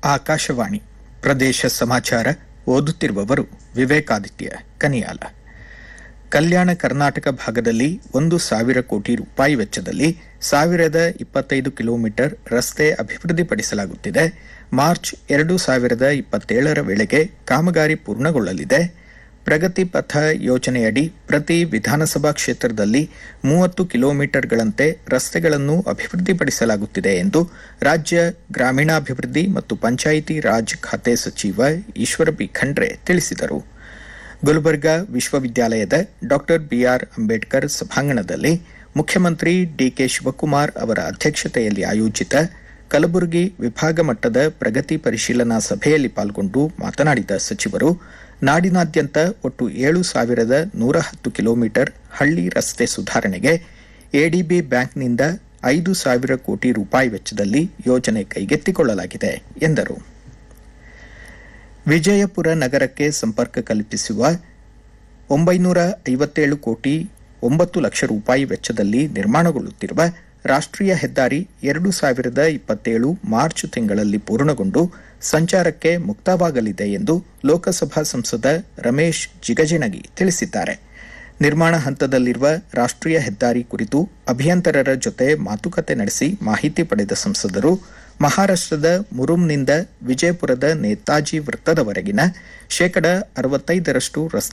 ಆಕಾಶವಾಣಿ ಪ್ರದೇಶ ಸಮಾಚಾರ ಓದುತ್ತಿರುವವರು ವಿವೇಕಾದಿತ್ಯ ಕನಿಯಾಲ ಕಲ್ಯಾಣ ಕರ್ನಾಟಕ ಭಾಗದಲ್ಲಿ ಒಂದು ಸಾವಿರ ಕೋಟಿ ರೂಪಾಯಿ ವೆಚ್ಚದಲ್ಲಿ ಸಾವಿರದ ಇಪ್ಪತ್ತೈದು ಕಿಲೋಮೀಟರ್ ರಸ್ತೆ ಅಭಿವೃದ್ಧಿಪಡಿಸಲಾಗುತ್ತಿದೆ ಮಾರ್ಚ್ ಎರಡು ಸಾವಿರದ ಇಪ್ಪತ್ತೇಳರ ವೇಳೆಗೆ ಕಾಮಗಾರಿ ಪೂರ್ಣಗೊಳ್ಳಲಿದೆ ಪ್ರಗತಿ ಪಥ ಯೋಜನೆಯಡಿ ಪ್ರತಿ ವಿಧಾನಸಭಾ ಕ್ಷೇತ್ರದಲ್ಲಿ ಮೂವತ್ತು ಕಿಲೋಮೀಟರ್ಗಳಂತೆ ರಸ್ತೆಗಳನ್ನು ಅಭಿವೃದ್ಧಿಪಡಿಸಲಾಗುತ್ತಿದೆ ಎಂದು ರಾಜ್ಯ ಗ್ರಾಮೀಣಾಭಿವೃದ್ಧಿ ಮತ್ತು ಪಂಚಾಯಿತಿ ರಾಜ್ ಖಾತೆ ಸಚಿವ ಈಶ್ವರ ಬಿ ಖಂಡ್ರೆ ತಿಳಿಸಿದರು ಗುಲ್ಬರ್ಗಾ ವಿಶ್ವವಿದ್ಯಾಲಯದ ಡಾಕ್ಟರ್ ಬಿಆರ್ ಅಂಬೇಡ್ಕರ್ ಸಭಾಂಗಣದಲ್ಲಿ ಮುಖ್ಯಮಂತ್ರಿ ಡಿಕೆ ಶಿವಕುಮಾರ್ ಅವರ ಅಧ್ಯಕ್ಷತೆಯಲ್ಲಿ ಆಯೋಜಿತ ಕಲಬುರಗಿ ವಿಭಾಗ ಮಟ್ಟದ ಪ್ರಗತಿ ಪರಿಶೀಲನಾ ಸಭೆಯಲ್ಲಿ ಪಾಲ್ಗೊಂಡು ಮಾತನಾಡಿದ ಸಚಿವರು ನಾಡಿನಾದ್ಯಂತ ಒಟ್ಟು ಏಳು ಸಾವಿರದ ನೂರ ಹತ್ತು ಕಿಲೋಮೀಟರ್ ಹಳ್ಳಿ ರಸ್ತೆ ಸುಧಾರಣೆಗೆ ಎಡಿಬಿ ಬ್ಯಾಂಕ್ನಿಂದ ಐದು ಸಾವಿರ ಕೋಟಿ ರೂಪಾಯಿ ವೆಚ್ಚದಲ್ಲಿ ಯೋಜನೆ ಕೈಗೆತ್ತಿಕೊಳ್ಳಲಾಗಿದೆ ಎಂದರು ವಿಜಯಪುರ ನಗರಕ್ಕೆ ಸಂಪರ್ಕ ಕಲ್ಪಿಸುವ ಒಂಬೈನೂರ ಐವತ್ತೇಳು ಕೋಟಿ ಒಂಬತ್ತು ಲಕ್ಷ ರೂಪಾಯಿ ವೆಚ್ಚದಲ್ಲಿ ನಿರ್ಮಾಣಗೊಳ್ಳುತ್ತಿರುವ ರಾಷ್ಟ್ರೀಯ ಹೆದ್ದಾರಿ ಎರಡು ಸಾವಿರದ ಇಪ್ಪತ್ತೇಳು ಮಾರ್ಚ್ ತಿಂಗಳಲ್ಲಿ ಪೂರ್ಣಗೊಂಡು ಸಂಚಾರಕ್ಕೆ ಮುಕ್ತವಾಗಲಿದೆ ಎಂದು ಲೋಕಸಭಾ ಸಂಸದ ರಮೇಶ್ ಜಿಗಜಿಣಗಿ ತಿಳಿಸಿದ್ದಾರೆ ನಿರ್ಮಾಣ ಹಂತದಲ್ಲಿರುವ ರಾಷ್ಟ್ರೀಯ ಹೆದ್ದಾರಿ ಕುರಿತು ಅಭಿಯಂತರರ ಜೊತೆ ಮಾತುಕತೆ ನಡೆಸಿ ಮಾಹಿತಿ ಪಡೆದ ಸಂಸದರು ಮಹಾರಾಷ್ಟದ ಮುರುಮ್ನಿಂದ ವಿಜಯಪುರದ ನೇತಾಜಿ ವೃತ್ತದವರೆಗಿನ ಶೇಕಡ ಅರವತ್ತೈದರಷ್ಟು ರಸ್ತೆ